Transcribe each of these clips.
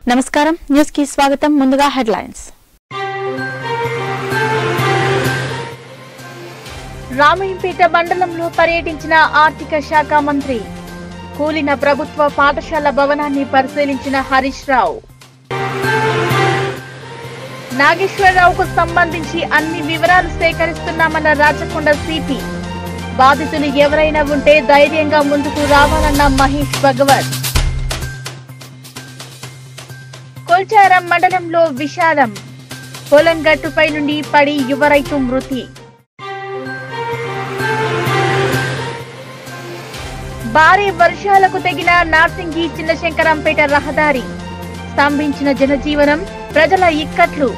నమస్కారం న్యూస్ కి స్వాగతం ముందుగా హెడ్లైన్స్ రామయ్యంపేట మండలంలో పర్యటించిన ఆర్థిక శాఖ మంత్రి కూలిన ప్రభుత్వ పాఠశాల భవనాన్ని పరిశీలించిన హరీష్ రావు నాగేశ్వరరావుకు సంబంధించి అన్ని వివరాలు సేకరిస్తున్నామన్న రాచకొండ సిపి బాధితులు ఎవరైనా ఉంటే ధైర్యంగా ముందుకు రావాలన్న మహేష్ భగవత్ కొల్చారం మండలంలో విషాదం పొలం గట్టుపై నుండి పడి యువ రైతు మృతి భారీ వర్షాలకు తెగిన నార్సింగి చిన్నశంకరంపేట రహదారి స్తంభించిన జనజీవనం ప్రజల ఇక్కట్లు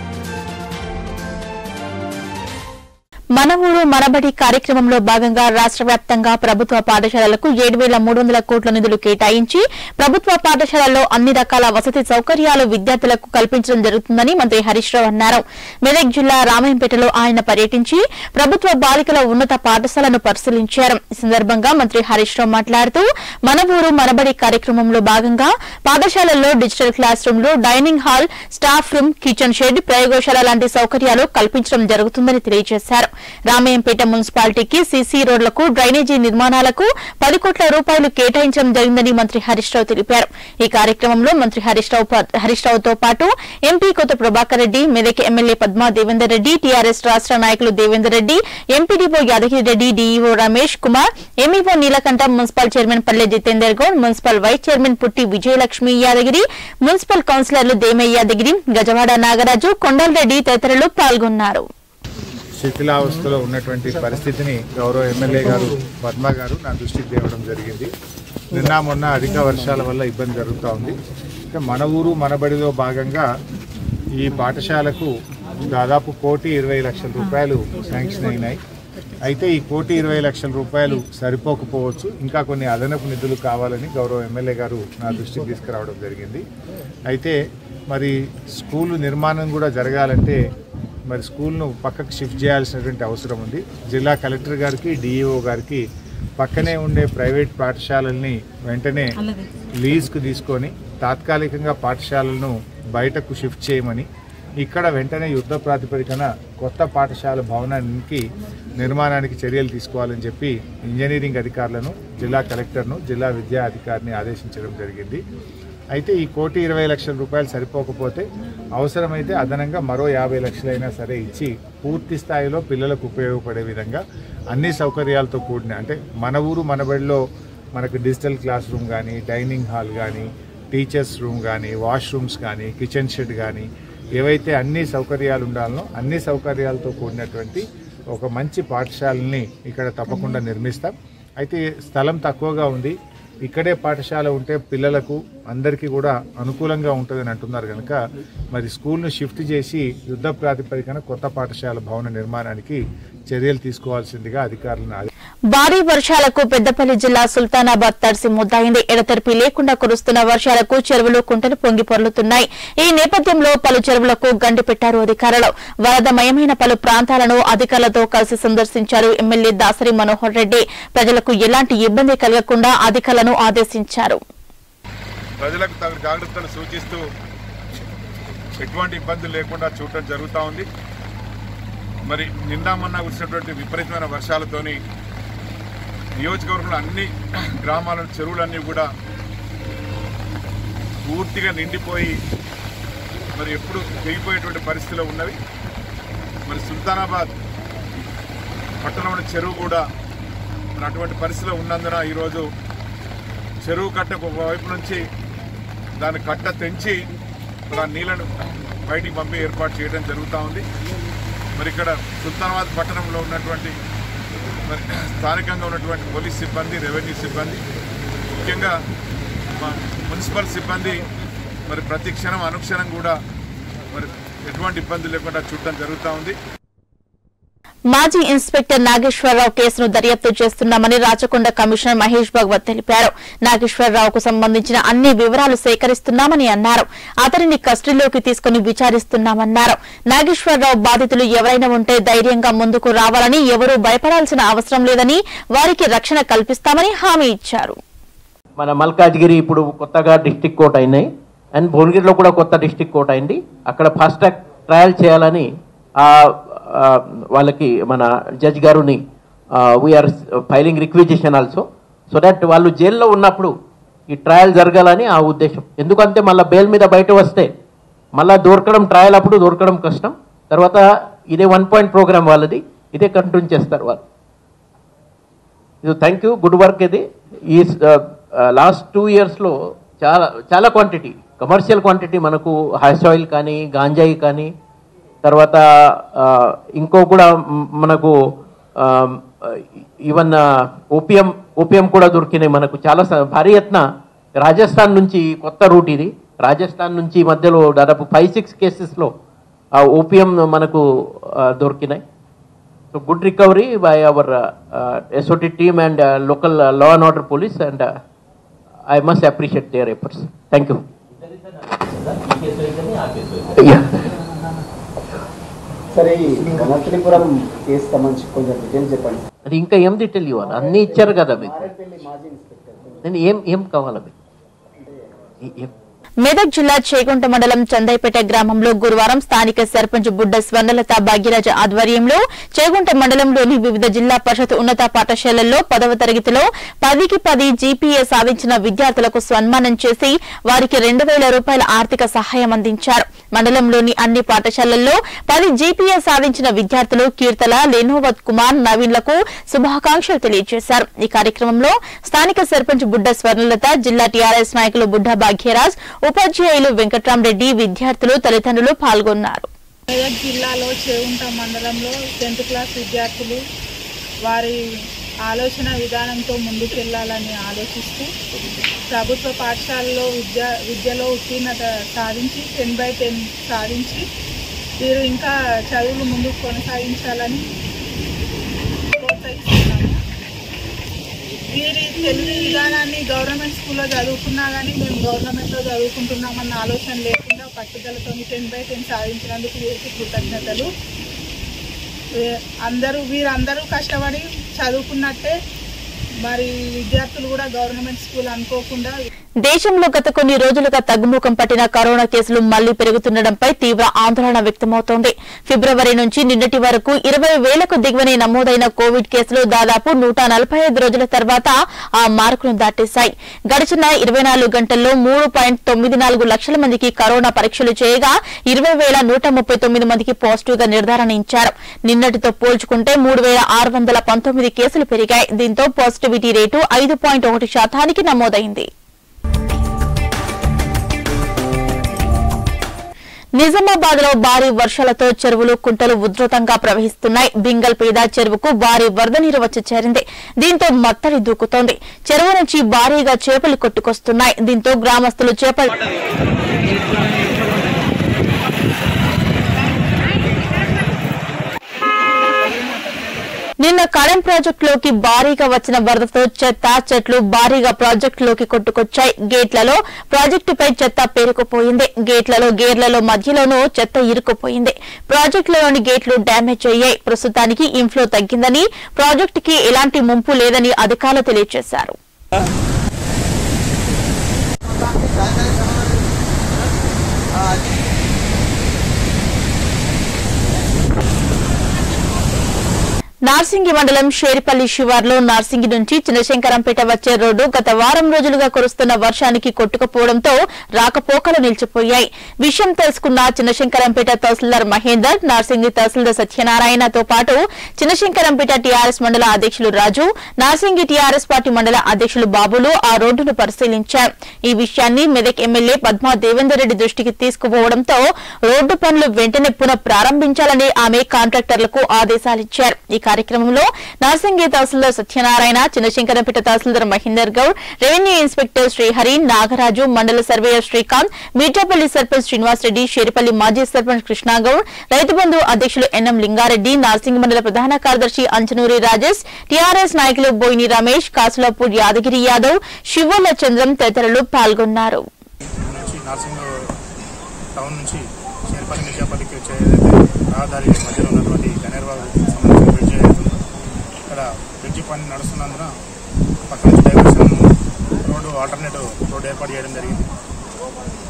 మన ఊరు మనబడి కార్యక్రమంలో భాగంగా రాష్ట్ర వ్యాప్తంగా ప్రభుత్వ పాఠశాలలకు ఏడు వేల మూడు వందల కోట్ల నిధులు కేటాయించి ప్రభుత్వ పాఠశాలల్లో అన్ని రకాల వసతి సౌకర్యాలు విద్యార్థులకు కల్పించడం జరుగుతుందని మంత్రి హరీష్ రావు అన్నారు మెదక్ జిల్లా రామాయంపేటలో ఆయన పర్యటించి ప్రభుత్వ బాలికల ఉన్నత పాఠశాలను పరిశీలించారు ఈ సందర్భంగా మంత్రి హరీష్ రావు మాట్లాడుతూ మన ఊరు మనబడి కార్యక్రమంలో భాగంగా పాఠశాలల్లో డిజిటల్ క్లాస్ రూమ్లు dining hall staff room kitchen shed ప్రయోగశాల లాంటి సౌకర్యాలు కల్పించడం జరుగుతుందని తెలియజేశారు రామయ్యంపేట మున్సిపాలిటీకి సీసీ రోడ్లకు డ్రైనేజీ నిర్మాణాలకు పది కోట్ల రూపాయలు కేటాయించడం జరిగిందని మంత్రి హరీష్ రావు తెలిపారు ఈ కార్యక్రమంలో మంత్రి హరీష్ రావు పా- హరీష్ రావుతో పాటు MP Kotha Prabhakar Reddy Medak MLA Padma Devender Reddy TRS రాష్ట్ర నాయకులు Devender Reddy MPDO Yadagiri Reddy DEO Ramesh Kumar MEO Neelakantham municipal chairman Palle Jitender Goud municipal vice chairman Putti Vijayalakshmi Yadagiri municipal కౌన్సిలర్లు దేమయ్య యాదగిరి గజవాడ నాగరాజు కొండలరెడ్డి తదితరులు పాల్గొన్నారు శిథిలావస్థలో ఉన్నటువంటి పరిస్థితిని గౌరవ ఎమ్మెల్యే గారు పద్మ గారు నా దృష్టికి తేవడం జరిగింది నిన్న మొన్న అధిక వర్షాల వల్ల ఇబ్బంది జరుగుతూ ఉంది అయితే మన ఊరు మనబడిలో భాగంగా ఈ పాఠశాలకు దాదాపు కోటి ఇరవై లక్షల రూపాయలు శాంక్షన్ అయినాయి అయితే ఈ కోటి ఇరవై లక్షల రూపాయలు సరిపోకపోవచ్చు ఇంకా కొన్ని అదనపు నిధులు కావాలని గౌరవ ఎమ్మెల్యే గారు నా దృష్టికి తీసుకురావడం జరిగింది అయితే మరి స్కూలు నిర్మాణం కూడా జరగాలంటే మరి స్కూల్ను పక్కకు షిఫ్ట్ చేయాల్సినటువంటి అవసరం ఉంది జిల్లా కలెక్టర్ గారికి డిఈఓ గారికి పక్కనే ఉండే ప్రైవేట్ పాఠశాలల్ని వెంటనే లీజ్కు తీసుకొని తాత్కాలికంగా పాఠశాలలను బయటకు షిఫ్ట్ చేయమని ఇక్కడ వెంటనే యుద్ధ ప్రాతిపదికన కొత్త పాఠశాల భవనానికి నిర్మాణానికి చర్యలు తీసుకోవాలని చెప్పి ఇంజనీరింగ్ అధికారులను జిల్లా కలెక్టర్ను జిల్లా విద్యా అధికారిని ఆదేశించడం జరిగింది అయితే ఈ కోటి ఇరవై లక్షల రూపాయలు సరిపోకపోతే అవసరమైతే అదనంగా మరో యాభై లక్షలైనా సరే ఇచ్చి పూర్తి స్థాయిలో పిల్లలకు ఉపయోగపడే విధంగా అన్ని సౌకర్యాలతో కూడిన అంటే మన ఊరు మనబడిలో మనకు డిజిటల్ క్లాస్ రూమ్ కానీ డైనింగ్ హాల్ కానీ టీచర్స్ రూమ్ కానీ వాష్రూమ్స్ కానీ కిచెన్ షెడ్ కానీ ఏవైతే అన్ని సౌకర్యాలు ఉండాలనో అన్ని సౌకర్యాలతో కూడినటువంటి ఒక మంచి పాఠశాలని ఇక్కడ తప్పకుండా నిర్మిస్తాం అయితే స్థలం తక్కువగా ఉంది ఇక్కడే పాఠశాల ఉంటే పిల్లలకు అందరికీ కూడా అనుకూలంగా ఉంటుందని అంటున్నారు కనుక మరి స్కూల్ను షిఫ్ట్ చేసి యుద్ధ ప్రాతిపదికన కొత్త పాఠశాల భవన నిర్మాణానికి చర్యలు తీసుకోవాల్సిందిగా అధికారులను ఆదేశించారు. భారీ వర్షాలకు పెద్దపల్లి జిల్లా సుల్తానాబాద్ తడిసి ముద్దయింది ఎడతెరిపి లేకుండా కురుస్తున్న వర్షాలకు చెరువులు కుంటలు పొంగి పొర్లుతున్నాయి ఈ నేపథ్యంలో పలు చెరువులకు గండి పెట్టారు అధికారులు వరదమయమైన పలు ప్రాంతాలను అధికారులతో కలిసి సందర్శించారు ఎమ్మెల్యే దాసరి మనోహర్ రెడ్డి ప్రజలకు ఎలాంటి ఇబ్బంది కలగకుండా అధికారులను ఆదేశించారు ప్రజలకు తగు జాగ్రత్తలు సూచిస్తూ ఎటువంటి ఇబ్బందులు లేకుండా చూడటం జరుగుతూ ఉంది మరి నిన్న మొన్న వచ్చినటువంటి విపరీతమైన వర్షాలతోని నియోజకవర్గంలో అన్ని గ్రామాల చెరువులన్నీ కూడా పూర్తిగా నిండిపోయి మరి ఎప్పుడు తెగిపోయేటువంటి పరిస్థితిలో ఉన్నవి మరి సుల్తానాబాద్ పట్టణంలోని చెరువు కూడా మరి అటువంటి పరిస్థితిలో ఉన్నందున ఈరోజు చెరువు కట్టకు వైపు నుంచి దాని కట్ట తెంచి మరి ఆ నీళ్లను బయటికి పంపి ఏర్పాటు చేయడం జరుగుతూ ఉంది మరి ఇక్కడ సుల్తానాబాద్ పట్టణంలో ఉన్నటువంటి మరి స్థానికంగా ఉన్నటువంటి పోలీస్ సిబ్బంది రెవెన్యూ సిబ్బంది ముఖ్యంగా మా మున్సిపల్ సిబ్బంది మరి ప్రతి క్షణం అనుక్షణం కూడా మరి ఎటువంటి ఇబ్బంది లేకుండా చూడటం జరుగుతూ ఉంది మాజీ ఇన్స్పెక్టర్ నాగేశ్వరరావు కేసును దర్యాప్తు చేస్తున్నామని రాచకొండ కమిషనర్ మహేష్ భగవత్ తెలిపారు నాగేశ్వరరావుకు సంబంధించిన అన్ని వివరాలు సేకరిస్తున్నామని అన్నారు అతనిని కస్టడీలోకి తీసుకుని విచారిస్తున్నామన్నారు నాగేశ్వరరావు బాధితులు ఎవరైనా ఉంటే ధైర్యంగా ముందుకు రావాలని ఎవరూ భయపడాల్సిన అవసరం లేదని వారికి రక్షణ కల్పిస్తామని హామీ ఇచ్చారు మన మల్కాజ్గిరి ఇప్పుడు కొత్తగా డిస్టిక్ కోర్ట్ అయినాయి అండ్ భువనగిరిలో కూడా కొత్త డిస్టిక్ కోర్ట్ అయింది అక్కడ ఫాస్ట్ ట్రాక్ ట్రయల్ చేయాలని ఆ, ఆ, వాళ్ళకి మన జడ్జ్ గారుని we are filing requisition also so that వాళ్ళు జైల్లో ఉన్నప్పుడు ఈ ట్రయల్ జరగాలని ఆ ఉద్దేశం ఎందుకంటే మళ్ళీ బెయిల్ మీద బయట వస్తే మళ్ళా దొరకడం ట్రయల్ అప్పుడు దొరకడం కష్టం తర్వాత ఇదే వన్ పాయింట్ ప్రోగ్రామ్ వాళ్ళది ఇదే కంటిన్యూ చేస్తారు వాళ్ళు ఇది థ్యాంక్ యూ గుడ్ వర్క్ ఇది ఈ లాస్ట్ టూ ఇయర్స్లో చాలా చాలా క్వాంటిటీ కమర్షియల్ క్వాంటిటీ మనకు హాయిస్ ఆయిల్ కానీ గాంజాయి కానీ తర్వాత ఆ, ఇంకో కూడా మ్, మనకు ఈవెన్ ఓపియం ఓపియం కూడా దొరికినాయి మనకు చాలా స- భారీ ఎత్తున రాజస్థాన్ నుంచి కొత్త రూట్ ఇది రాజస్థాన్ నుంచి ఈ మధ్యలో దాదాపు ఫైవ్ సిక్స్ కేసెస్లో ఆ ఓపియం మనకు ఆ, దొరికినాయి So good recovery by our uh, uh, SOT team and uh, local uh, law and order police and uh, I must appreciate their efforts. Thank you. Yeah. సరే ఈ గణపతిపురం కేసు సంబంధించి కొంచెం details చెప్పండి అది ఇంకా ఏం డీటెయిల్ ఇవ్వాలి అన్నీ ఇచ్చారు కదా మీకు మారేడుపల్లి మాజీ ఇన్స్పెక్టర్ నేను ఏం ఏం కావాలా మీకు ఏ- ఏం మెదక్ జిల్లా చేగుంట మండలం చందైపేట గ్రామంలో గురువారం స్థానిక సర్పంచ్ బుడ్డ స్వర్ణలత భాగ్యరాజ ఆధ్వర్యంలో చేగుంట మండలంలోని వివిధ జిల్లా పరిషత్ ఉన్నత పాఠశాలల్లో పదవ తరగతిలో పదికి పది జీపీఏ సాధించిన విద్యార్థులకు సన్మానం చేసి వారికి రెండు వేల రూపాయల ఆర్థిక సహాయం అందించారు మండలంలోని అన్ని పాఠశాలల్లో పది జీపీఏ సాధించిన విద్యార్థులు కీర్తల లెనోవత్ కుమార్ నవీన్లకు శుభాకాంక్షలు తెలియజేశారు ఈ కార్యక్రమంలో స్థానిక సర్పంచ్ బుడ్డ స్వర్ణలత జిల్లా టీఆర్ఎస్ నాయకులు బుడ్డ భాగ్యరాజ్ ఉపాధ్యాయులు వెంకట్రామరెడ్డి విద్యార్థులు తల్లిదండ్రులు పాల్గొన్నారు మెదక్ జిల్లాలో చేగుంట మండలంలో టెన్త్ క్లాస్ విద్యార్థులు వారి ఆలోచన విధానంతో ముందుకెళ్లాలని ఆలోచిస్తూ ప్రభుత్వ పాఠశాలలో విద్య విద్యలో ఉత్తీర్ణత సాధించి టెన్ బై టెన్ సాధించి వీరు ఇంకా చదువులు ముందుకు కొనసాగించాలని ప్రోత్సహిస్తున్నాము వీరి తెలివి విధానాన్ని గవర్నమెంట్ స్కూల్లో చదువుకున్నా కానీ మేము గవర్నమెంట్లో చదువుకుంటున్నామన్న ఆలోచన లేకుండా పట్టుదలతో టెన్ బై టెన్ సాధించినందుకు వీరికి కృతజ్ఞతలు వే- అందరూ వీరందరూ కష్టపడి చదువుకున్నట్టే మరి విద్యార్థులు కూడా గవర్నమెంట్ స్కూల్ అనుకోకుండా దేశంలో గత కొన్ని రోజులుగా తగ్గుముఖం పట్టిన కరోనా కేసులు మళ్లీ పెరుగుతుండటంపై తీవ్ర ఆందోళన వ్యక్తమవుతోంది ఫిబ్రవరి నుంచి నిన్నటి వరకు ఇరవై వేలకు దిగువనే నమోదైన కోవిడ్ కేసులు దాదాపు నూట నలభై ఐదు రోజుల తర్వాత ఆ మార్కును దాటేశాయి గడిచిన ఇరవై నాలుగు గంటల్లో మూడు పాయింట్ తొమ్మిది నాలుగు లక్షల మందికి కరోనా పరీక్షలు చేయగా ఇరవై వేల నూట ముప్పై తొమ్మిది మందికి పాజిటివ్ గా నిర్ధారణ ఇచ్చారు నిన్నటితో పోల్చుకుంటే మూడు వేల ఆరు వందల పంతొమ్మిది కేసులు పెరిగాయి దీంతో పాజిటివిటీ రేటు ఐదు పాయింట్ ఒకటి శాతానికి నమోదైంది నిజామాబాద్ లో భారీ వర్షాలతో చెరువులు కుంటలు ఉధృతంగా ప్రవహిస్తున్నాయి బింగల్ పేద చెరువుకు భారీ వరద నీరు వచ్చి చేరింది దీంతో మత్తడి దూకుతోంది చెరువు నుంచి భారీగా చేపలు కొట్టుకొస్తున్నాయి దీంతో గ్రామస్తులు చేపలు నిన్న కడెం ప్రాజెక్టులోకి భారీగా వచ్చిన వరదతో చెత్త చెట్లు భారీగా ప్రాజెక్టులోకి కొట్టుకొచ్చాయి గేట్లలో ప్రాజెక్టుపై చెత్త పేరుకుపోయింది గేట్లలో గేర్లలో మధ్యలోనూ చెత్త ఇరుక్కుపోయింది ప్రాజెక్టులలోని గేట్లు డ్యామేజ్ అయ్యాయి ప్రస్తుతానికి ఇన్ఫ్లో తగ్గిందని ప్రాజెక్టుకి ఎలాంటి ముంపు లేదని అధికారులు తెలియజేశారు నార్సింగి మండలం షేరిపల్లి శివార్లో నార్సింగి నుంచి చిన్నశంకరంపేట వచ్చే రోడ్డు గత వారం రోజులుగా కురుస్తున్న వర్షానికి కొట్టుకుపోవడంతో రాకపోకలు నిలిచిపోయాయి విషయం తెలుసుకున్న చిన్నశంకరంపేట తహసీల్దార్ మహేందర్ నార్సింగి తహసీల్దార్ సత్యనారాయణతో పాటు చిన్నశంకరంపేట టీఆర్ఎస్ మండల అధ్యక్షులు రాజు నార్సింగి టీఆర్ఎస్ పార్టీ మండల అధ్యక్షులు బాబులు ఆ రోడ్డును పరిశీలించారు ఈ విషయాన్ని మెదక్ ఎమ్మెల్యే పద్మా దేవేందర్ రెడ్డి దృష్టికి తీసుకుపోవడంతో రోడ్డు పనులు వెంటనే పునః ప్రారంభించాలని ఆమె కాంట్రాక్టర్లకు ఆదేశాలిచ్చారు ఈ కార్యక్రమంలో నార్సింగి తహసీల్దార్ సత్యనారాయణ చిన్నశంకరంపేట తహసీల్దార్ మహేందర్ గౌడ్ రెవెన్యూ ఇన్స్పెక్టర్ శ్రీహరి నాగరాజు మండల సర్వేయర్ శ్రీకాంత్ మీర్జాపల్లి సర్పంచ్ శ్రీనివాస్ రెడ్డి షేరిపల్లి మాజీ సర్పంచ్ కృష్ణాగౌడ్ రైతు బంధు అధ్యక్షులు ఎన్ఎం లింగారెడ్డి నార్సింగి మండల ప్రధాన కార్యదర్శి అంచనూరి రాజేష్ టీఆర్ఎస్ నాయకులు బోయిని రమేష్ కాసులాపూర్ యాదగిరి యాదవ్ శివోల చంద్రం తదితరులు పాల్గొన్నారు నుంచి నార్సింగ్ టౌన్ నుంచి షేర్పల్లి మిర్జాపల్లికి వచ్చే ఏదైతే రహదారి మధ్యలో ఉన్నటువంటి గనేర్బాగ్ సంబంధించిన బ్రిడ్జ్ ఏదైతే ఉందో ఇక్కడ బ్రిడ్జి పని నడుస్తున్నందున పక్క నుంచి డైవర్షన్ రోడ్డు ఆల్టర్నేటివ్ రోడ్డు ఏర్పాటు చేయడం జరిగింది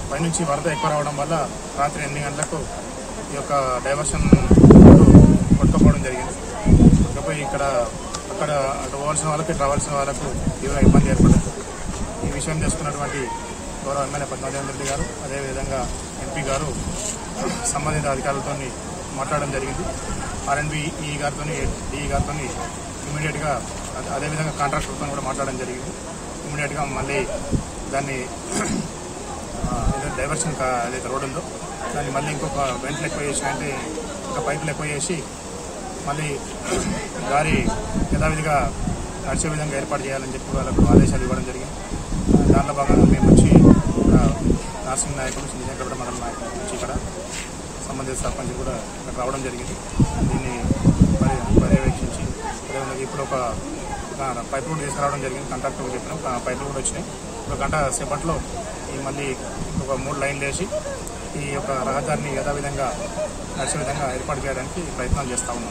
పైనుంచి వరద ఎక్కువ రావడం వల్ల రాత్రి ఎనిమిది గంటలకు ఈ యొక్క డైవర్షన్ కొట్టుకోవడం జరిగింది ఇకపోయి ఇక్కడ అక్కడ అటు పోవాల్సిన వాళ్ళకి ఇటు రావాల్సిన వాళ్ళకు తీవ్ర ఇబ్బంది ఏర్పడింది ఈ విషయం తెలుసుకున్నటువంటి గౌరవ ఎమ్మెల్యే పద్మాదేవన్ రెడ్డి గారు అదేవిధంగా ఎంపీ గారు సంబంధిత అధికారులతో మాట్లాడడం జరిగింది ఆర్ఎండ్బి ఈ గారితో డిఈ గారితో ఇమీడియట్గా అదే- అదేవిధంగా కాంట్రాక్టర్తో కూడా మాట్లాడడం జరిగింది ఇమీడియట్గా మళ్ళీ దాన్ని ఆ, ఏదో డైవర్షన్ కా- ఏదైతే రోడ్ ఉందో దాన్ని మళ్ళీ ఇంకొక వెంటలు ఎక్కువ చేసి అంటే ఇంకా పైపులు ఎక్కువ చేసి మళ్ళీ దారి యథావిధిగా నడిచే విధంగా ఏర్పాటు చేయాలని చెప్పి వాళ్ళకు ఆదేశాలు ఇవ్వడం జరిగింది దాంట్లో భాగంగా మేము వచ్చి ఆ, నర్సింగ్ నాయకులు శ్రీశంకరపేట మండల నాయకులు వచ్చి ఇక్కడ సంబంధిత సర్పంచ్ కూడా ఇక్కడ రావడం జరిగింది దీన్ని పర్య పర్యవేక్షించి అదేవిధంగా ఇప్పుడు ఒక ఒక పైపులు కూడా తీసుకురావడం జరిగింది కాంట్రాక్టర్ చెప్పిన ఒక పైపులు కూడా వచ్చినాయి ఒక గంట సేపట్లో ఈ మళ్ళీ ఒక మూడు లైన్లు వేసి ఈ యొక్క రహదారిని యథావిధంగా నడిచే విధంగా ఏర్పాటు చేయడానికి ప్రయత్నాలు చేస్తూ ఉన్నాం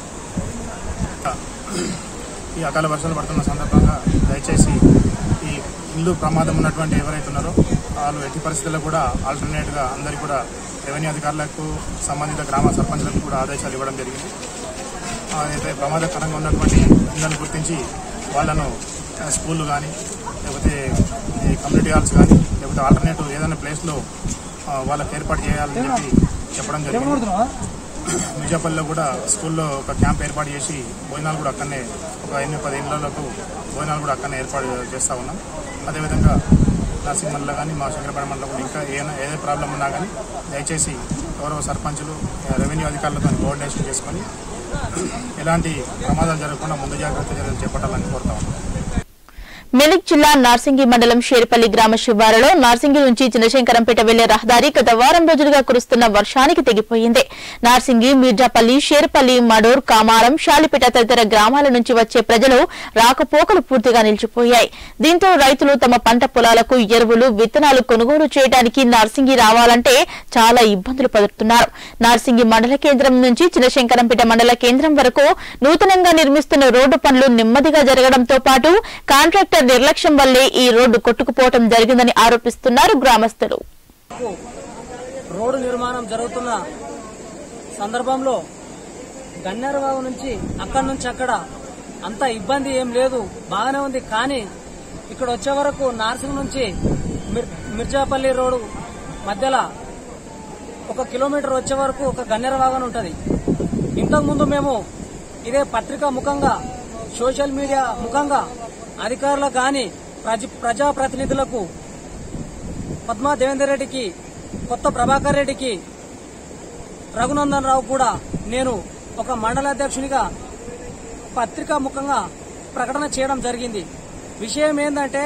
ఈ అకాల వర్షాలు పడుతున్న సందర్భంగా దయచేసి ఈ ఇల్లు ప్రమాదం ఉన్నటువంటి ఎవరైతే ఉన్నారో వాళ్ళు ఎట్టి పరిస్థితుల్లో కూడా ఆల్టర్నేట్గా అందరికీ కూడా రెవెన్యూ అధికారులకు సంబంధిత గ్రామ సర్పంచ్లకు కూడా ఆదేశాలు ఇవ్వడం జరిగింది ఆ, అయితే ప్రమాదకరంగా ఉన్నటువంటి ఇళ్లను గుర్తించి వాళ్ళను ఆ, స్కూళ్ళు కానీ లేకపోతే ఈ కమ్యూనిటీ హాల్స్ కానీ లేకపోతే ఆల్టర్నేటివ్ ఏదైనా ప్లేస్లో ఆ, వాళ్ళకి ఏర్పాటు చేయాలని చెప్పి చెప్పడం జరిగింది మిర్జాపల్లిలో కూడా స్కూల్లో ఒక క్యాంప్ ఏర్పాటు చేసి భోజనాలు కూడా అక్కడనే ఒక ఎనిమిది పది ఇళ్లకు భోజనాలు కూడా అక్కడనే ఏర్పాటు చేస్తూ ఉన్నాం అదేవిధంగా నరసింహల్లో కానీ మా శంకరపేట మండలం కూడా ఇంకా ఏదైనా ఏదే ప్రాబ్లం ఉన్నా కానీ దయచేసి గౌరవ సర్పంచులు రెవెన్యూ అధికారులతో కోఆర్డినేషన్ చేసుకొని ఎలాంటి ప్రమాదాలు జరగకుండా ముందు జాగ్రత్త చర్యలు చేపట్టాలని కోరుతా ఉన్నాం మెదక్ జిల్లా నార్సింగి మండలం షేర్పల్లి గ్రామ శివారులో నార్సింగి నుంచి చిన్నశంకరంపేట వెళ్లే రహదారి గత వారం రోజులుగా కురుస్తున్న వర్షానికి తెగిపోయింది నార్సింగి మీర్జాపల్లి షేర్పల్లి మడూర్ కామారం షాలిపేట తదితర గ్రామాల నుంచి వచ్చే ప్రజలు రాకపోకలు పూర్తిగా నిలిచిపోయాయి దీంతో రైతులు తమ పంట పొలాలకు ఎరువులు విత్తనాలు కొనుగోలు చేయడానికి నార్సింగి రావాలంటే చాలా ఇబ్బందులు పడుతున్నారు నార్సింగి మండల కేంద్రం నుంచి చిన్నశంకరంపేట మండల కేంద్రం వరకు నూతనంగా నిర్మిస్తున్న రోడ్డు పనులు నెమ్మదిగా జరగడంతో పాటు కాంట్రాక్టర్ నిర్లక్ష్యం వల్లే ఈ రోడ్డు కొట్టుకుపోవడం జరిగిందని ఆరోపిస్తున్నారు గ్రామస్తులు రోడ్డు నిర్మాణం జరుగుతున్న సందర్భంలో గన్నేరబాబు నుంచి అక్కడి నుంచి అక్కడ అంత ఇబ్బంది ఏం లేదు బాగానే ఉంది కానీ ఇక్కడ వచ్చే వరకు నార్సింగ్ నుంచి మిర్- మిర్జాపల్లి రోడ్డు మధ్యలో ఒక కిలోమీటర్ వచ్చే వరకు ఒక గన్నేర వాగన్ ఉంటుంది ఇంతకుముందు మేము ఇదే పత్రికా ముఖంగా సోషల్ మీడియా ముఖంగా అధికారులకు కానీ ప్రజ ప్రజాప్రతినిధులకు పద్మా దేవేందర్ రెడ్డికి కొత్త ప్రభాకర్ రెడ్డికి రఘునందన్ రావు కూడా నేను ఒక మండల అధ్యక్షునిగా పత్రికా ముఖంగా ప్రకటన చేయడం జరిగింది విషయం ఏంటంటే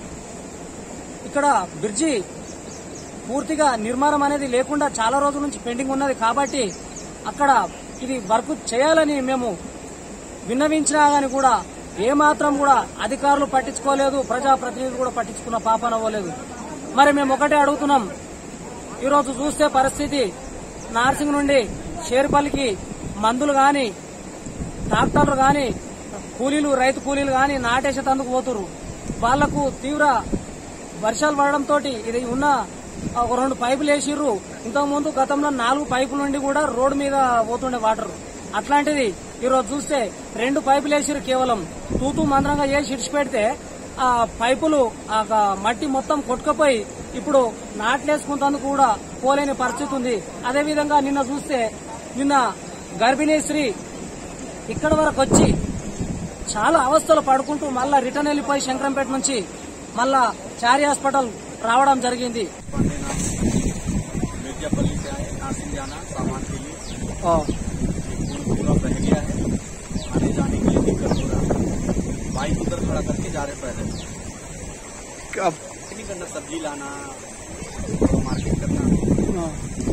ఇక్కడ బ్రిడ్జి పూర్తిగా నిర్మాణం అనేది లేకుండా చాలా రోజుల నుంచి పెండింగ్ ఉన్నది కాబట్టి అక్కడ ఇది వర్క్ చేయాలని మేము విన్నవించినా గాని కూడా ఏమాత్రం కూడా అధికారులు పట్టించుకోలేదు ప్రజాప్రతినిధులు కూడా పట్టించుకున్న పాపన అవ్వలేదు మరి మేము ఒకటే అడుగుతున్నాం ఈరోజు చూస్తే పరిస్థితి నార్సింగ్ నుండి షేర్పల్లికి మందులు గాని ట్రాక్టర్లు గాని కూలీలు రైతు కూలీలు గాని నాటేసే తందుకు పోతురు వాళ్లకు తీవ్ర వర్షాలు పడడంతో ఇది ఉన్న ఒక రెండు పైపులు వేసిర్రు ఇంతకుముందు గతంలో నాలుగు పైపుల నుండి కూడా రోడ్డు మీద పోతుండే వాటర్ అట్లాంటిది ఈరోజు చూస్తే రెండు పైపులు వేసిర్రు కేవలం తూతూ మంత్రంగా చేసి ఇడిచి పెడితే ఆ పైపులు ఆ గ- మట్టి మొత్తం కొట్టుకుపోయి ఇప్పుడు నాట్లేసుకుంటందుకు కూడా పోలేని పరిస్థితి ఉంది అదేవిధంగా నిన్న చూస్తే నిన్న గర్భిణీ స్త్రీ ఇక్కడ వరకు వచ్చి చాలా అవస్థలు పడుకుంటూ మళ్ళా రిటర్న్ వెళ్ళిపోయి శంకరంపేట నుంచి మళ్ళా చారి హాస్పిటల్ రావడం జరిగింది मिर्जापल्ली से आए नासिक जाना सामान के लिए पुल पूरा बह गया है आने जाने के लिए दिक्कत हो रहा है बाइक उधर खड़ा करके जा रहे पैदल अब नहीं करना सब्जी लाना और मार्केट करना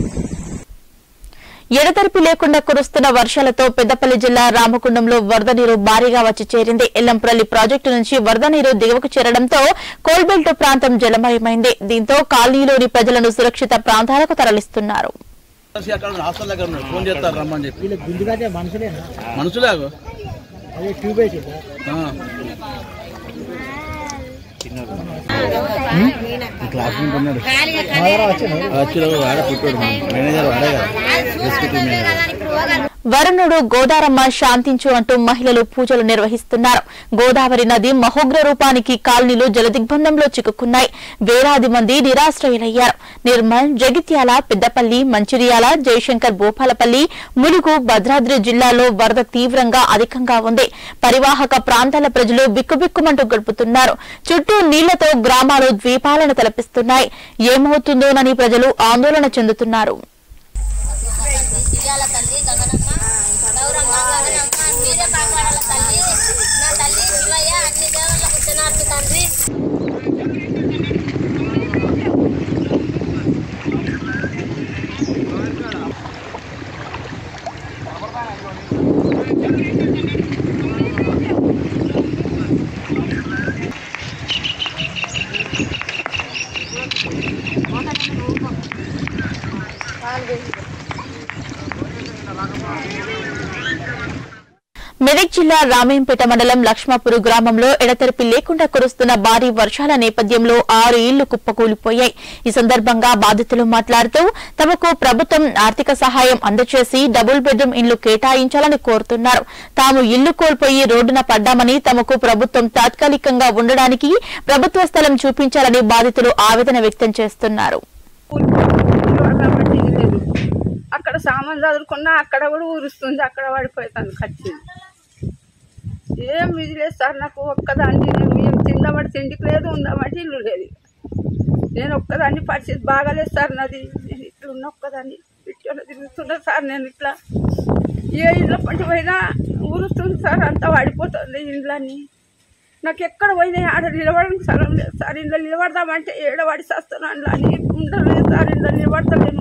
ఎడతెరిపి లేకుండా కురుస్తున్న వర్షాలతో పెద్దపల్లి జిల్లా రామకుండంలో వరద నీరు భారీగా వచ్చి చేరింది ఎల్లంపల్లి ప్రాజెక్టు నుంచి వరద నీరు దిగువకు చేరడంతో కోల్బెల్ట్ ప్రాంతం జలమయమైంది దీంతో కాలనీలోని ప్రజలను సురక్షిత ప్రాంతాలకు తరలిస్తున్నారు అక్కడ హాస్టల్ దగ్గర ఉన్నాడు ఫోన్ చేస్తారు రమ్మని చెప్పి వీళ్ళకి గుంజుగా మనుషులేనా మనుషులే అదే ట్యూబ్ వేసిందా ఆ. క్లాస్మేట్ ఉన్నాడు వచ్చిన వాడ పుట్టాడు మేనేజర్ వాడే కదా ఎగ్జిక్యూటివ్ మేనేజర్ వరుణుడు గోదారమ్మ శాంతించు అంటూ మహిళలు పూజలు నిర్వహిస్తున్నారు గోదావరి నది మహోగ్ర రూపానికి కాలనీలు జలదిగ్బంధంలో చిక్కుకున్నాయి వేలాది మంది నిరాశ్రయులయ్యారు నిర్మల్ జగిత్యాల పెద్దపల్లి మంచిర్యాల జయశంకర్ భూపాలపల్లి ములుగు భద్రాద్రి జిల్లాలో వరద తీవ్రంగా అధికంగా ఉంది పరివాహక ప్రాంతాల ప్రజలు బిక్కుబిక్కుమంటూ గడుపుతున్నారు చుట్టూ నీళ్లతో గ్రామాలు ద్వీపాలను తలపిస్తున్నాయి ఏమవుతుందోనని ప్రజలు ఆందోళన చెందుతున్నారు ఇవాళ తల్లి గగనమ్మ గౌరమ్మ గగనమ్మ మీరే కాపాడాల తల్లి నా తల్లి శివయ్య అన్ని దేవుళ్ళ పుట్టినారు తండ్రి మెదక్ జిల్లా రామేంపేట మండలం లక్ష్మాపురు గ్రామంలో ఎడతెరిపి లేకుండా కురుస్తున్న భారీ వర్షాల నేపథ్యంలో ఆరు ఇళ్లు కుప్పకూలిపోయాయి ఈ సందర్భంగా బాధితులు మాట్లాడుతూ తమకు ప్రభుత్వం ఆర్థిక సహాయం అందజేసి డబుల్ బెడ్రూమ్ ఇళ్లు కేటాయించాలని కోరుతున్నారు తాము ఇల్లు కోల్పోయి రోడ్డున పడ్డామని తమకు ప్రభుత్వం తాత్కాలికంగా ఉండడానికి ప్రభుత్వ స్థలం చూపించాలని బాధితులు ఆవేదన వ్యక్తం చేస్తున్నారు అక్కడ సామాన్ చదువుకున్నా అక్కడ కూడా ఊరుస్తుంది అక్కడ పడిపోతాను ఖర్చింది ఏం ఇది లేదు సార్ నాకు ఒక్కదాన్ని నేను మేము తిందామంటే తిండికి లేదు ఉందామంటే ఇల్లు లేదు నేను ఒక్కదాన్ని పరిస్థితి బాగాలేదు సార్ నాది నేను ఇట్లా ఉన్న ఒక్కదాన్ని ఇట్లా తిరుగుతున్నా సార్ నేను ఇట్లా ఏ ఇళ్ళ పంట పోయినా ఊరుస్తుంది సార్ అంతా పడిపోతుంది ఇండ్లన్నీ నాకు ఎక్కడ పోయినా ఆడ నిలబడడానికి స్థలం లేదు సార్ ఇంట్లో నిలబడదామంటే ఏడవాడి చేస్తాను అందులో అని ఉండలేదు సార్ ఇంట్లో నిలబడతలేను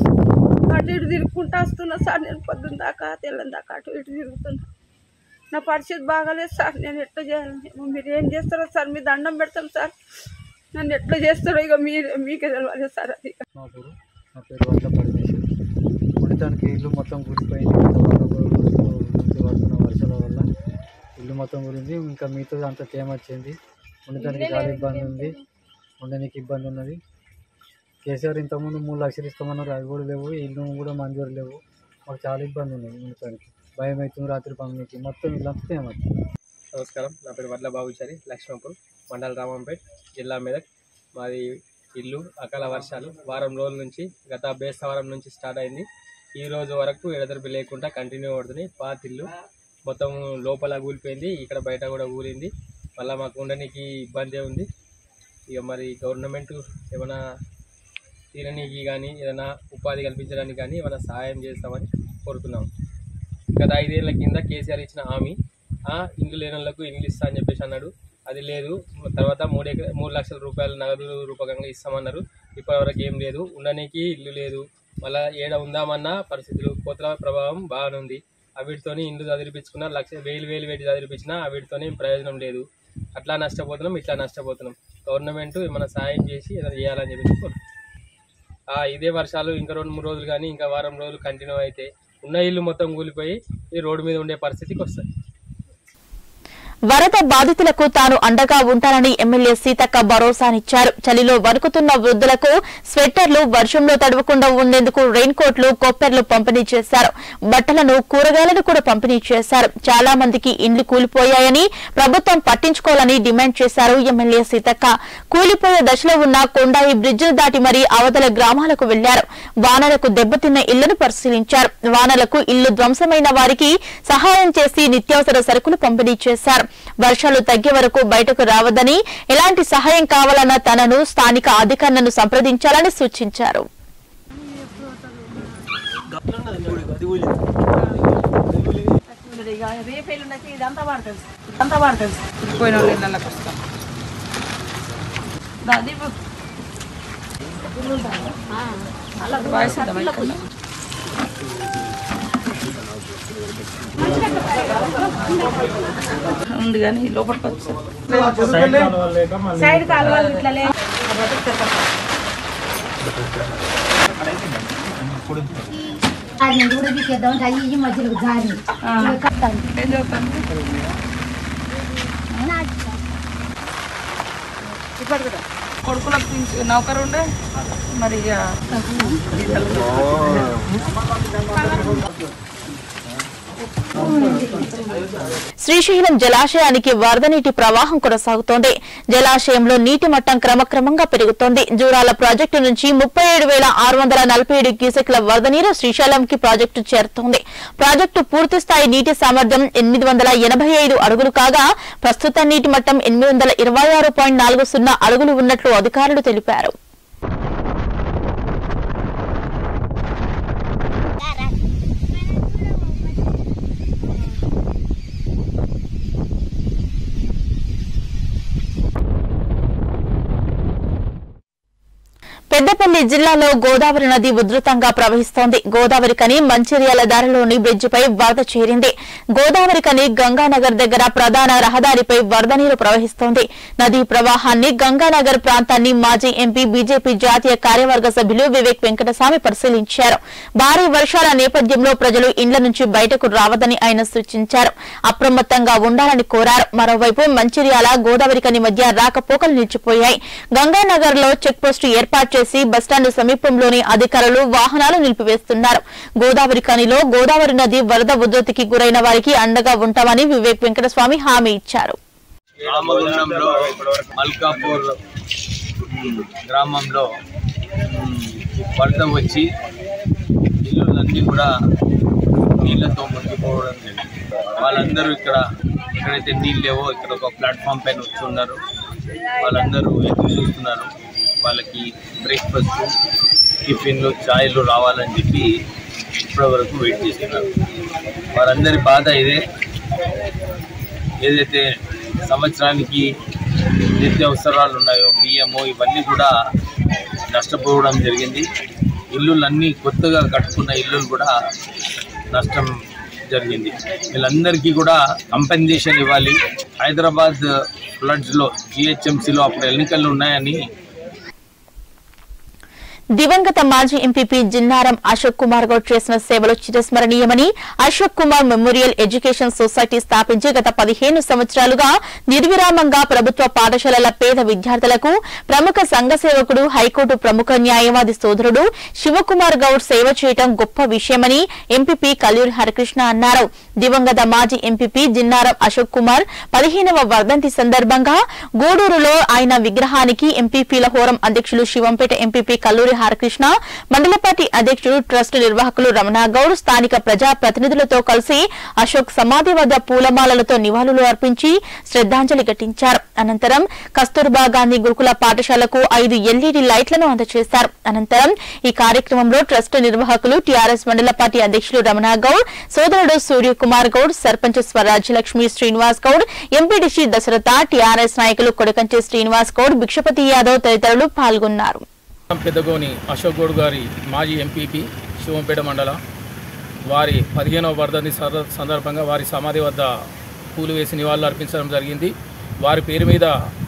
అటు ఇటు తిరుగుకుంటా వస్తున్నా సార్ నేను పొద్దున్న దాకా తెల్లని దాకా అటు ఇటు తిరుగుతున్నా నా పరిస్థితి బాగాలేదు సార్ నేను ఎట్లా చేయాలి మీరు ఏం చేస్తారో సార్ మీ దండం పెడతాం సార్ నన్ను ఎట్లా చేస్తారో ఇక మీరు మీకే తెలియాలి సార్ అది నా పేరు నా పేరు వడ్ల పరమేశ్వర్ ఉండటానికి ఇల్లు మొత్తం కూలిపోయింది గత వారం రోజుల నుంచి పడుతున్న వర్షాల వల్ల ఇల్లు మొత్తం గురించి ఇంకా మీతో అంత తేమ వచ్చింది ఉండటానికి చాలా ఇబ్బంది ఉంది ఉండడానికి ఇబ్బంది ఉన్నది కేసీఆర్ ఇంతకుముందు మూడు లక్షలు ఇస్తామన్నారు అవి కూడా లేవు ఇల్లు కూడా మంజూరు లేవు మాకు చాలా ఇబ్బంది ఉన్నది ఉండటానికి భయం అవుతుంది రాత్రి పనులకి మొత్తం ఇల్లంతా తేమ వచ్చింది నమస్కారం నా పేరు వడ్ల బాబుచారి లక్ష్మణపూర్ మండల రామంపేట్ జిల్లా మెదక్ మాది ఇల్లు అకాల వర్షాలు వారం రోజుల నుంచి గత బేస్తవారం నుంచి స్టార్ట్ అయింది ఈ రోజు వరకు ఎడతెరిపి లేకుండా కంటిన్యూ అవుతుంది పాత ఇల్లు మొత్తం లోపల కూలిపోయింది ఇక్కడ బయట కూడా కూలింది మళ్ళీ మాకు ఉండడానికి ఇబ్బంది ఉంది ఇక మరి గవర్నమెంట్ ఏమైనా తిననీకి కానీ ఏదైనా ఉపాధి కల్పించడానికి కానీ ఏమైనా సహాయం చేస్తామని కోరుతున్నాం గత ఐదేళ్ల కింద కేసీఆర్ ఇచ్చిన హామీ ఆ, ఇండ్లు లేని వాళ్ళకు ఇండ్లు ఇస్తా అని చెప్పేసి అన్నాడు అది లేదు తర్వాత మూడు ఎకరా మూడు లక్షల రూపాయలు నగదు రూపకంగా ఇస్తామన్నారు ఇప్పటివరకు ఏం లేదు ఉండడానికి ఇల్లు లేదు మళ్ళా ఏడ ఉందామన్న పరిస్థితులు కోతల ప్రభావం బాగానే ఉంది వీటితోని ఇండ్లు చదివిపించుకున్న లక్ష వేలు వేలు పెట్టి చదివిపించినా వీటితోని ప్రయోజనం లేదు అట్లా నష్టపోతున్నాం ఇట్లా నష్టపోతున్నాం గవర్నమెంట్ ఏమైనా సాయం చేసి ఏదైనా చేయాలని చెప్పేసి కోరుతున్నాం. ఆ, ఇదే వర్షాలు ఇంకా రెండు మూడు రోజులు కానీ ఇంకా వారం రోజులు కంటిన్యూ అయితే ఉన్న ఇల్లు మొత్తం కూలిపోయి ఈ రోడ్డు మీద ఉండే పరిస్థితికి వస్తుంది వరద బాధితులకు తాను అండగా ఉంటానని ఎమ్మెల్యే సీతక్క భరోసానిచ్చారు చలిలో వణుకుతున్న వృద్ధులకు స్వెట్టర్లు వర్షంలో తడవకుండా ఉండేందుకు రెయిన్ కోట్లు కొప్పెర్లు పంపిణీ చేశారు బట్టలను కూరగాయలను కూడా పంపిణీ చేశారు చాలా మందికి ఇండ్లు కూలిపోయాయని ప్రభుత్వం పట్టించుకోవాలని డిమాండ్ చేశారు ఎమ్మెల్యే సీతక్క కూలిపోయే దశలో ఉన్న కొండాయి బ్రిడ్జిను దాటి మరీ అవతల గ్రామాలకు వెళ్లారు వానలకు దెబ్బతిన్న ఇళ్లను పరిశీలించారు వానలకు ఇల్లు ధ్వంసమైన వారికి సహాయం చేసి నిత్యావసర సరుకులు పంపిణీ చేశారు వర్షాలు తగ్గే వరకు బయటకు రావద్దని ఎలాంటి సహాయం కావాలన్న తనను స్థానిక అధికారులను సంప్రదించాలని సూచించారు ఇదంతా పడుతుంది ఇదంతా పడుతుంది పోయిన వాళ్ళు ఇళ్ళకి వస్తాం అది వయసు ఉంది కానీ లోపలికి వచ్చి సైడ్ కాలువలు ఇట్లా లేదు అది కూడా తీసేద్దాం అయ్యి మధ్యలో జారి ఏం చెప్తాను ఇప్పటికదా కొడుకులకు పింఛ- నౌకరు ఉండే మరి ఇక శ్రీశైలం జలాశయానికి వరద నీటి ప్రవాహం కొనసాగుతోంది జలాశయంలో నీటి మట్టం క్రమక్రమంగా పెరుగుతోంది జూరాల ప్రాజెక్టు నుంచి ముప్పై ఏడు వేల ఆరు వందల నలభై ఏడు క్యూసెక్ల వరద నీరు శ్రీశైలంకి ప్రాజెక్టు చేరుతోంది ప్రాజెక్టు పూర్తి స్థాయి నీటి సామర్థ్యం ఎనిమిది వందల ఎనభై ఐదు అడుగులు కాగా ప్రస్తుత నీటి మట్టం ఎనిమిది వందల ఇరవై ఆరు పాయింట్ నాలుగు సున్నా అడుగులు ఉన్నట్లు అధికారులు తెలిపారు పెద్దపల్లి జిల్లాలో గోదావరి నది ఉధృతంగా ప్రవహిస్తోంది గోదావరి కని మంచిర్యాల దారిలోని బ్రిడ్జిపై వరద చేరింది గోదావరి కని గంగానగర్ దగ్గర ప్రధాన రహదారిపై వరద నీరు ప్రవహిస్తోంది నదీ ప్రవాహాన్ని గంగానగర్ ప్రాంతాన్ని మాజీ ఎంపీ బీజేపీ జాతీయ కార్యవర్గ సభ్యులు వివేక్ వెంకటస్వామి పరిశీలించారు భారీ వర్షాల నేపథ్యంలో ప్రజలు ఇండ్ల నుంచి బయటకు రావద్దని ఆయన సూచించారు అప్రమత్తంగా ఉండాలని కోరారు మరోవైపు మంచిర్యాల గోదావరి కని మధ్య రాకపోకలు నిలిచిపోయాయి గంగానగర్ లో చెక్ పోస్టు ఏర్పాటు చేసి బస్టాండ్ సమీపంలోని అధికారులు వాహనాలు నిలిపివేస్తున్నారు గోదావరి కనిలో గోదావరి నది వరద ఉధృతికి గురైన వారికి అండగా ఉంటామని వివేక్ వెంకటస్వామి హామీ ఇచ్చారు రామగుండంలో మల్కాపూర్ ఉమ్, గ్రామంలో ఉమ్, వరద వచ్చి ఇల్లులన్నీ కూడా నీళ్ళతో మునిగిపోవడం జరిగింది వాళ్ళందరూ ఇక్కడ ఎక్కడైతే నీళ్ళు లేవో ఇక్కడ ఒక ప్లాట్ఫామ్ పైన వచ్చి ఉన్నారు వాళ్ళందరూ ఎదురు చూస్తున్నారు వాళ్ళకి బ్రేక్ఫాస్ట్ టిఫిన్లు ఛాయ్లు రావాలని చెప్పి ఇప్పటి వరకు వెయిట్ చేస్తున్నారు వారందరి బాధ ఇదే ఏదైతే సంవత్సరానికి నిత్యావసరాలు ఉన్నాయో బియ్యము ఇవన్నీ కూడా నష్టపోవడం జరిగింది ఇల్లులన్నీ కొత్తగా కట్టుకున్న ఇల్లులు కూడా నష్టం జరిగింది వీళ్ళందరికీ కూడా కంపెన్సేషన్ ఇవ్వాలి హైదరాబాద్ ఫ్లడ్స్లో జిహెచ్ఎంసీలో అప్పుడు ఎన్నికలు ఉన్నాయని దివంగత మాజీ ఎంపీపీ జిన్నారం అశోక్ కుమార్ గౌడ్ చేసిన సేవలు చిరస్మరణీయమని Ashok Kumar memorial education society స్థాపించి గత పదిహేను సంవత్సరాలుగా నిర్విరామంగా ప్రభుత్వ పాఠశాలల పేద విద్యార్థులకు ప్రముఖ సంఘ సేవకుడు హైకోర్టు ప్రముఖ న్యాయవాది సోదరుడు శివకుమార్ గౌడ్ సేవ చేయడం గొప్ప విషయమని ఎంపీపీ కల్లూరి హరికృష్ణ అన్నారు దివంగత మాజీ ఎంపీపీ జిన్నారం అశోక్ కుమార్ పదిహేనవ వర్ధంతి సందర్భంగా గూడూరులో ఆయన విగ్రహానికి ఎంపీపీల హోరం అధ్యక్షులు శివంపేట ఎంపీపీ కల్లూరి హరకృష్ణ మండల పార్టీ అధ్యక్షుడు ట్రస్ట్ నిర్వాహకులు రమణాగౌడ్ స్థానిక ప్రజా ప్రతినిధులతో కలిసి అశోక్ సమాధి వద్ద పూలమాలలతో నివాళులు అర్పించి శ్రద్దాంజలి ఘటించారు అనంతరం కస్తూర్బా గాంధీ గురుకుల పాఠశాలకు ఐదు ఎల్ఈడీ లైట్లను అందజేశారు అనంతరం ఈ కార్యక్రమంలో ట్రస్ట్ నిర్వాహకులు టీఆర్ఎస్ మండల పార్టీ అధ్యక్షులు రమణాగౌడ్ సోదరుడు సూర్యకుమార్ గౌడ్ సర్పంచ్ స్వరాజ్యలక్ష్మి శ్రీనివాస్ గౌడ్ ఎంపీడీసీ దశరథ టీఆర్ఎస్ నాయకులు కొడకంచి శ్రీనివాస్ గౌడ్ భిక్షపతి యాదవ్ తదితరులు పాల్గొన్నారు పెద్దగోని అశోక్ గౌడ్ గారి మాజీ ఎంపీపీ శివంపేట మండల వారి పదిహేనవ వర్ధంతి సంద- సందర్భంగా వారి సమాధి వద్ద పూలు వేసి నివాళులు అర్పించడం జరిగింది వారి పేరు మీద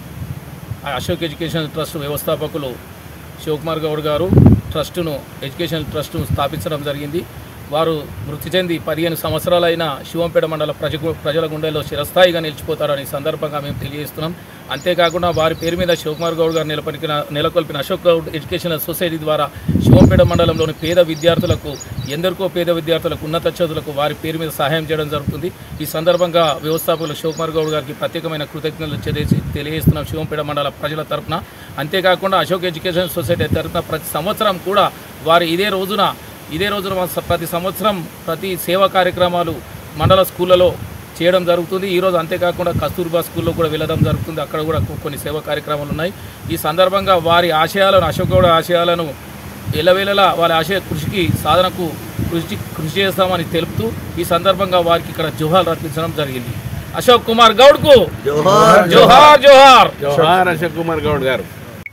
ఆ అశోక్ ఎడ్యుకేషన్ ట్రస్ట్ వ్యవస్థాపకులు శివకుమార్ గౌడ్ గారు ట్రస్టును ఎడ్యుకేషన్ ట్రస్టును స్థాపించడం జరిగింది వారు మృతి చెంది పదిహేను సంవత్సరాలైన శివంపేట మండల ప్రజ ప్రజల గుండెల్లో చిరస్థాయిగా నిలిచిపోతారని ఈ సందర్భంగా మేము తెలియజేస్తున్నాం అంతేకాకుండా వారి పేరు మీద శివకుమార్ గౌడ్ గారు నెలకొల్పిన నెలకొల్పిన అశోక్ గౌడ్ ఎడ్యుకేషనల్ సొసైటీ ద్వారా శివంపేట మండలంలోని పేద విద్యార్థులకు ఎందరికో పేద విద్యార్థులకు ఉన్నత చదువులకు వారి పేరు మీద సహాయం చేయడం జరుగుతుంది ఈ సందర్భంగా వ్యవస్థాపకులు శివకుమార్ గౌడ్ గారికి ప్రత్యేకమైన కృతజ్ఞతలు తెలియజేసి తెలియజేస్తున్నాం శివంపేట మండల ప్రజల తరపున అంతేకాకుండా అశోక్ ఎడ్యుకేషన్ సొసైటీ తరపున ప్రతి సంవత్సరం కూడా వారు ఇదే రోజున ఇదే రోజున మా స- ప్రతి సంవత్సరం ప్రతి సేవా కార్యక్రమాలు మండల స్కూళ్ళలో చేయడం జరుగుతుంది ఈరోజు అంతేకాకుండా కస్తూర్బా స్కూల్లో కూడా వెళ్ళడం జరుగుతుంది అక్కడ కూడా కొ- కొన్ని సేవా కార్యక్రమాలు ఉన్నాయి ఈ సందర్భంగా వారి ఆశయాలను అశోక్ గౌడ ఆశయాలను ఎలవేళలా వారి ఆశయ కృషికి సాధనకు కృషి కృషి చేస్తామని తెలుపుతూ ఈ సందర్భంగా వారికి ఇక్కడ జోహార్ అర్పించడం జరిగింది అశోక్ కుమార్ గౌడ్కు జోహార్ జోహార్ జోహార్ జోహార్ అశోక్ కుమార్ గౌడ్ గారు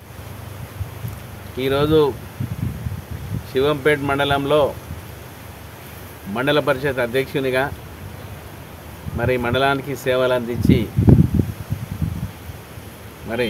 ఈరోజు శివంపేట్ మండలంలో మండల పరిషత్ అధ్యక్షునిగా మరి మండలానికి సేవలు అందించి మరి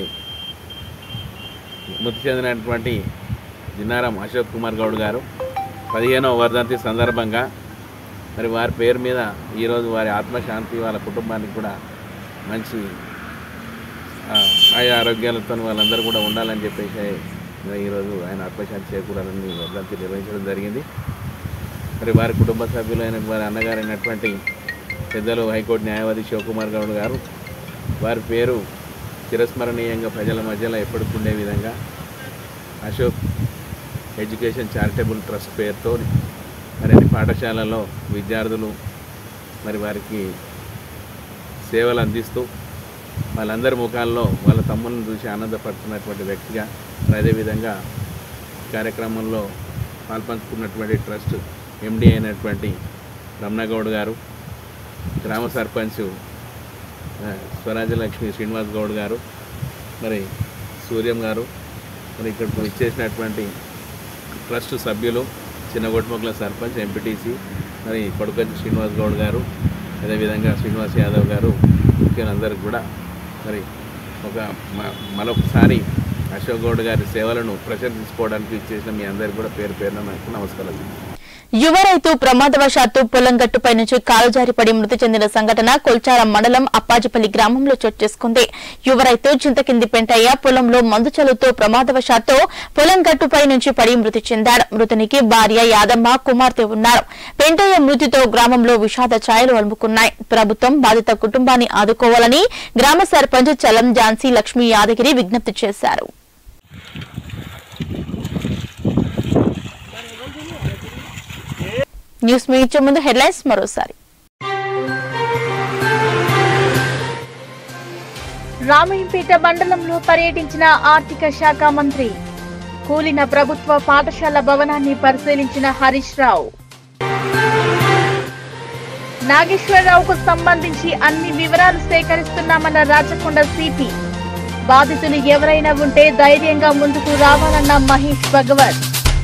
మృతి చెందినటువంటి జిన్నారం అశోక్ కుమార్ గౌడ్ గారు పదిహేనవ వర్ధంతి సందర్భంగా మరి వారి పేరు మీద ఈరోజు వారి ఆత్మశాంతి వాళ్ళ కుటుంబానికి కూడా మంచి ఆ, ఆయా ఆరోగ్యాలతో వాళ్ళందరూ కూడా ఉండాలని చెప్పేసి మరి ఈరోజు ఆయన ఆత్మశాంతి చేకూరాలని వర్ధంతి నిర్వహించడం జరిగింది మరి వారి కుటుంబ సభ్యులైన వారి అన్నగారైనటువంటి పెద్దలు హైకోర్టు న్యాయవాది శివకుమార్ గౌడ్ గారు వారి పేరు చిరస్మరణీయంగా ప్రజల మధ్యలో ఎప్పటికి ఉండే విధంగా అశోక్ ఎడ్యుకేషన్ చారిటబుల్ ట్రస్ట్ పేరుతో మరి అన్ని పాఠశాలలో విద్యార్థులు మరి వారికి సేవలు అందిస్తూ వాళ్ళందరి ముఖాల్లో వాళ్ళ తమ్ములను చూసి ఆనందపడుతున్నటువంటి వ్యక్తిగా మరి అదేవిధంగా ఈ కార్యక్రమంలో పాల్పంచుకున్నటువంటి ట్రస్ట్ ఎండి అయినటువంటి రమణగౌడ్ గారు గ్రామ సర్పంచ్ ఆ, స్వరాజ్యలక్ష్మి శ్రీనివాస్ గౌడ్ గారు మరి సూర్యం గారు మరి ఇక్కడ ఇచ్చేసినటువంటి ట్రస్ట్ సభ్యులు చిన్నగొట్టుమొక్కల సర్పంచ్ ఎంపీటీసీ మరి కొడుకొచ్చి శ్రీనివాస్ గౌడ్ గారు అదేవిధంగా శ్రీనివాస్ యాదవ్ గారు ముఖ్యులందరికీ కూడా మరి ఒక మ- మరొకసారి అశోక్ గౌడ్ గారి సేవలను ప్రశంసించుకోవడానికి ఇచ్చేసిన మీ అందరికీ కూడా పేరు పేరున నాకు నమస్కారాలు యువ రైతు ప్రమాదవశాత్తు పొలం గట్టుపై నుంచి కాలు జారిపడి మృతి చెందిన సంఘటన కొల్చారం మండలం అప్పాజిపల్లి గ్రామంలో చోటు చేసుకుంది యువ రైతు చింతకింది పెంటయ్య పొలంలో మందు చలుతో ప్రమాదవశాత్తు పొలం గట్టుపై నుంచి పడి మృతి చెందాడు మృతునికి భార్య యాదమ్మ కుమార్తె ఉన్నారు పెంటయ్య మృతితో గ్రామంలో విషాద ఛాయలు అలుముకున్నాయి ప్రభుత్వం బాధిత కుటుంబాన్ని ఆదుకోవాలని గ్రామ సర్పంచ్ చలం ఝాన్సీ లక్ష్మీ యాదగిరి విజ్ఞప్తి చేశారు న్యూస్ ముగించే ముందు హెడ్లైన్స్ మరోసారి రామయ్యంపేట మండలంలో పర్యటించిన ఆర్థిక శాఖ మంత్రి కూలిన ప్రభుత్వ పాఠశాల భవనాన్ని పరిశీలించిన హరీష్ రావు నాగేశ్వరరావుకు సంబంధించి అన్ని వివరాలు సేకరిస్తున్నామన్న రాచకొండ సిపి బాధితులు ఎవరైనా ఉంటే ధైర్యంగా ముందుకు రావాలన్న మహేష్ భగవత్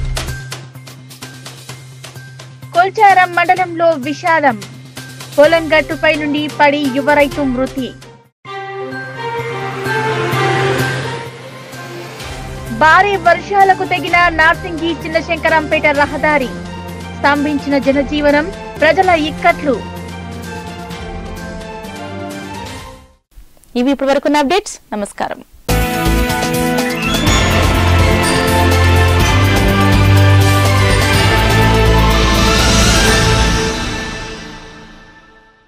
కొల్చారం మండలంలో విషాదం పొలం గట్టుపై నుండి పడి యువ రైతు మృతి భారీ వర్షాలకు తెగిన నార్సింగి చిన్నశంకరంపేట రహదారి స్తంభించిన జనజీవనం ప్రజల ఇక్కట్లు ఇవి ఇప్పటివరకున్న అప్డేట్స్ నమస్కారం